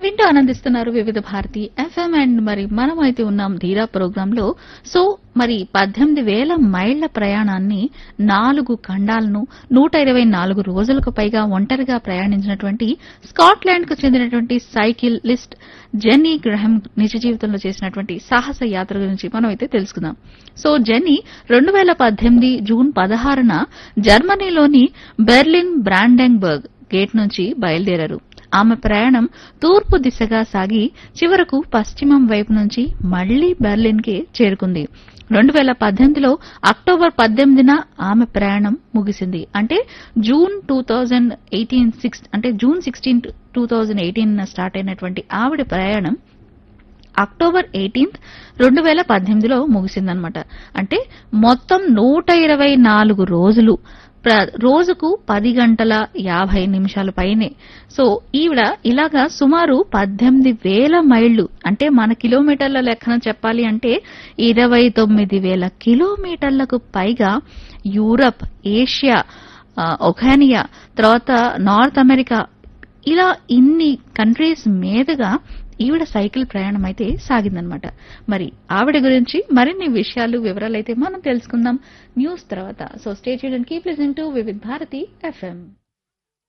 వింటూ ఆనందిస్తున్నారు వివిధ భారతి ఎఫ్ఎం అండ్ మరి మనం అయితే ఉన్నాం ధీరా ప్రోగ్రామ్ లో సో మరి పద్దెనిమిది వేల మైళ్ల ప్రయాణాన్ని నాలుగు ఖండాలను నూట ఇరవై నాలుగు రోజులకు పైగా ఒంటరిగా ప్రయాణించినటువంటి స్కాట్లాండ్ కు చెందినటువంటి సైకిల్ లిస్ట్ జెన్నీ గ్రహం నిజ జీవితంలో చేసినటువంటి సాహస యాత్ర గురించి మనం అయితే తెలుసుకుందాం సో జెన్నీ రెండు వేల పద్దెనిమిది జూన్ పదహారున జర్మనీలోని బెర్లిన్ బ్రాండెంబర్గ్ గేట్ నుంచి బయలుదేరారు ఆమె ప్రయాణం తూర్పు దిశగా సాగి చివరకు పశ్చిమం వైపు నుంచి మళ్లీ బెర్లిన్ కి చేరుకుంది రెండు వేల పద్దెనిమిదిలో అక్టోబర్ పద్దెనిమిదిన ఆమె ప్రయాణం ముగిసింది అంటే June two thousand eighteen six అంటే June sixteen two thousand eighteen start అయినటువంటి ఆవిడ ప్రయాణం అక్టోబర్ ఎయిటీన్త్ రెండు వేల పద్దెనిమిదిలో ముగిసిందనమాట అంటే మొత్తం నూట ఇరవై నాలుగు రోజులు ప్ర- రోజుకు పది గంటల యాభై నిమిషాల పైనే సో ఈవిడ ఇలాగా సుమారు పద్దెనిమిది వేల మైళ్లు అంటే మన కిలోమీటర్ల లెక్కన చెప్పాలి అంటే ఇరవై తొమ్మిది వేల కిలోమీటర్లకు పైగా యూరప్ ఏషియా ఆ, ఒఖానియా తర్వాత నార్త్ అమెరికా ఇలా ఇన్ని కంట్రీస్ మీదుగా ఈవిడ సైకిల్ ప్రయాణం అయితే సాగిందనమాట మరి ఆవిడ గురించి మరిన్ని విషయాలు వివరాలు అయితే మనం తెలుసుకుందాం న్యూస్ తర్వాత సో స్టే చేయడానికి keep listen to Vividh Bharati FM